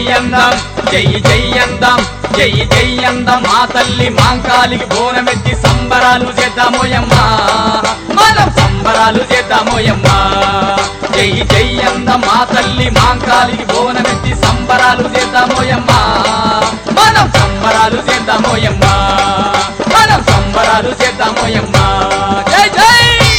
జయ్యందం జై జయ్యందం జై జయ్యందం మా తల్లి మాంకాలికి బోనమెత్తి సంబరాలు చేద్దామోయమ్మా మనం సంబరాలు చేద్దామోయమ్మా జై జయ్యందం మా తల్లి మాంకాలికి బోనమెత్తి సంబరాలు చేద్దామోయమ్మా మనం సంబరాలు చేద్దామోయమ్మా మనం సంబరాలు చేద్దామోయమ్మా జై జై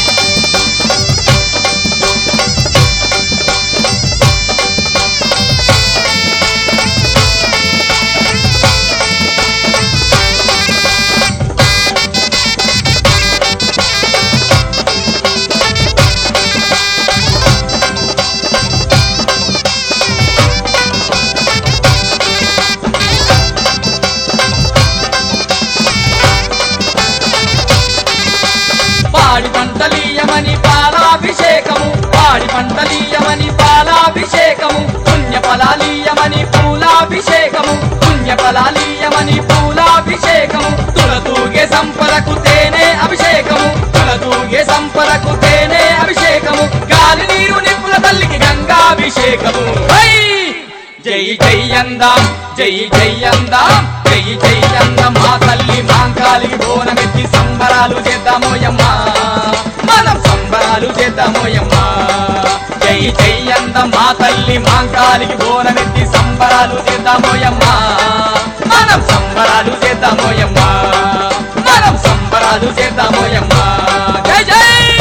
పాడి పంటలీయమని పాలాభిషేకము పాడి పంటలీయమని పాలాభిషేకము పుణ్య ఫలాలీయమని పూలాభిషేకము పుణ్య ఫలాలీయమని పూలాభిషేకము తులతూగే సంపదకు తేనే అభిషేకము తులతూగే సంపదకు తేనే అభిషేకము గాలి నీరు నిప్పుల తల్లికి గంగాభిషేకము హై! జై జై అందాం జై జై అందాం జై జై అందం మా తల్లి మాంకాలికి బోనమెత్తి సంబరాలు చేద్దామోయమ్మా మనం సంబరాలు చేద్దామోయమ్మా జై జై అందం మా తల్లి మాంకాలికి బోనమెత్తి సంబరాలు చేద్దామోయమ్మా మనం సంబరాలు చేద్దామోయమ్మా మనం సంబరాలు చేద్దామోయమ్మా జై జై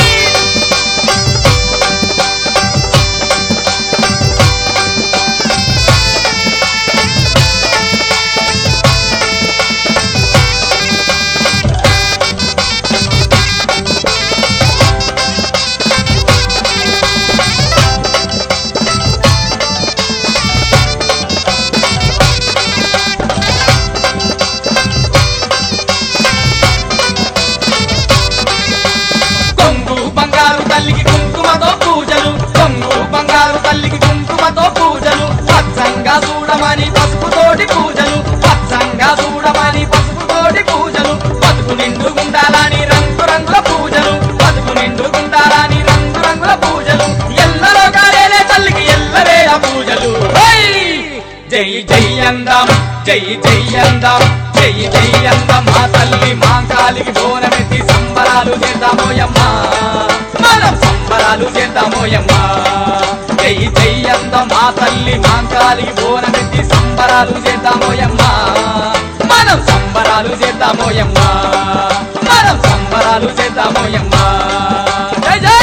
కొంగు బంగారు తల్లికి కుంకుమతో పూజలు కొంగు బంగారు తల్లికి కుంకుమతో పూజలు పచ్చంగా చూడమని పసుపుతోటి పూజలు పచ్చంగా చూడమని పసుపుతోటి పూజలు బతుకు నిండు గుండాలని రంగు రంగుల పూజలు బతుకు నిండు గుండాలని రంగు రంగుల పూజలు ఎల్లలో కాలేలే తల్లికి ఎల్లవేళ పూజలు హై! జై జై అందం జై జై అందం జై జై అందం మా తల్లి మా కాలికి బోనమెత్తి సంబరాలు చేద్దామోయమ్మా మనం సంబరాలు చేద్దామోయమ్మా జై జై అందం మా తల్లి మా కాలికి బోనమెత్తి సంబరాలు చేద్దామోయమ్మా మనం సంబరాలు చేద్దామోయమ్మా మనం సంబరాలు చేద్దామోయమ్మా జై జై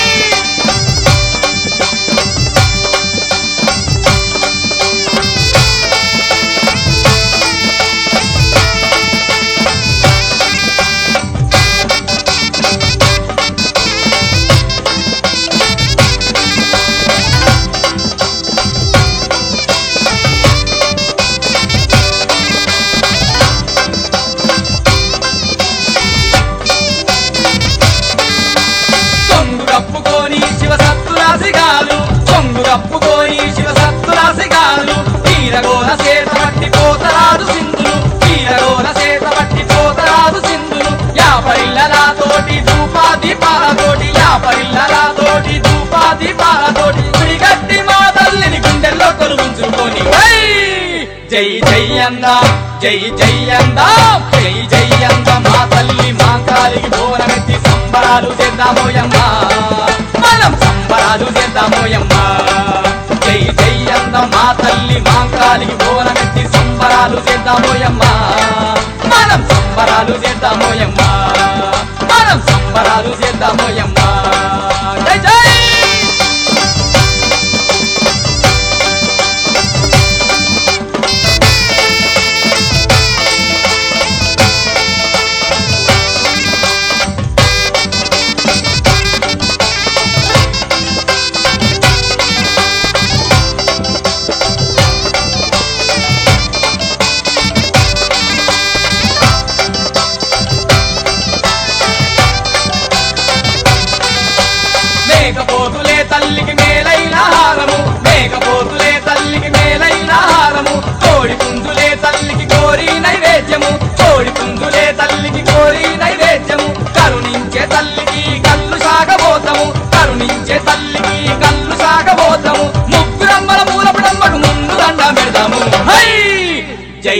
కొంగు కప్పుకొని శివ సత్తురాసిగాలు కొంగు కప్పుకొని శివ సత్తురాసిగాలు తీరగోల చేత పట్టి పోతరాదు సింధులు తీరగోల చేత పట్టి పోతరాదు సింధులు యాపరిల్లలా తోటి ధూపా దీపాలతోటి యాపరిల్లలా తోటి ధూపా దీపాలతోటి గుడిగట్టి మా తల్లిని గుండెల్లో కొలువుంచుకొని హై! జై జై అందా జై జై అందా జై జై అందా మా తల్లి మా కాలికి బోనమెత్తి సంబరాలు చేద్దామోయమ్మా మనం సంబరాలు చేద్దామోయమ్మా జై జై అందా మా తల్లి మా కాలికి బోనమెత్తి సంబరాలు చేద్దామోయమ్మా మనం సంబరాలు చేద్దామోయమ్మా మనం సంబరాలు చేద్దామోయమ్మా జై జై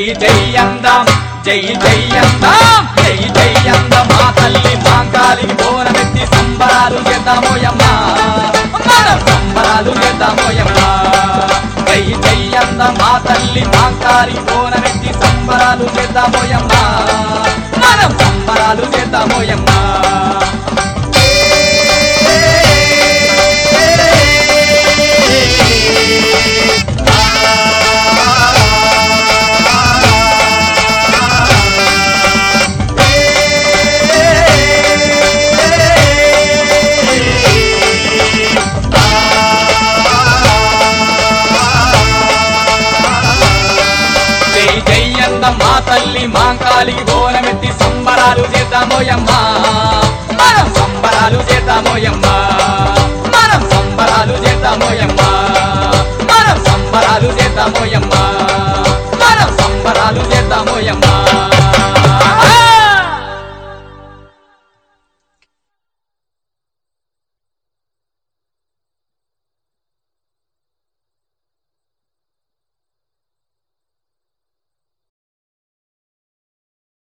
జై అందం జై జై అందం జై జై అందం మా తల్లి మాంకాలికి బోనమెత్తి సంబరాలు చేద్దామోయమ్మ మనం సంబరాలు చేద్దామోయమ్మ జై జై అందం మా తల్లి మాంకాలికి బోనమెత్తి సంబరాలు చేద్దామోయమ్మ మనం సంబరాలు చేద్దామోయమ్మ జై జై అంద మా తల్లి మాంకాలికి బోనమెత్తి సంబరాలు చేద్దామోయమ్మ మనం సంబరాలు చేద్దామోయమ్మ మనం సంబరాలు చేద్దామోయమ్మ మనం సంబరాలు చేద్దామోయమ్మ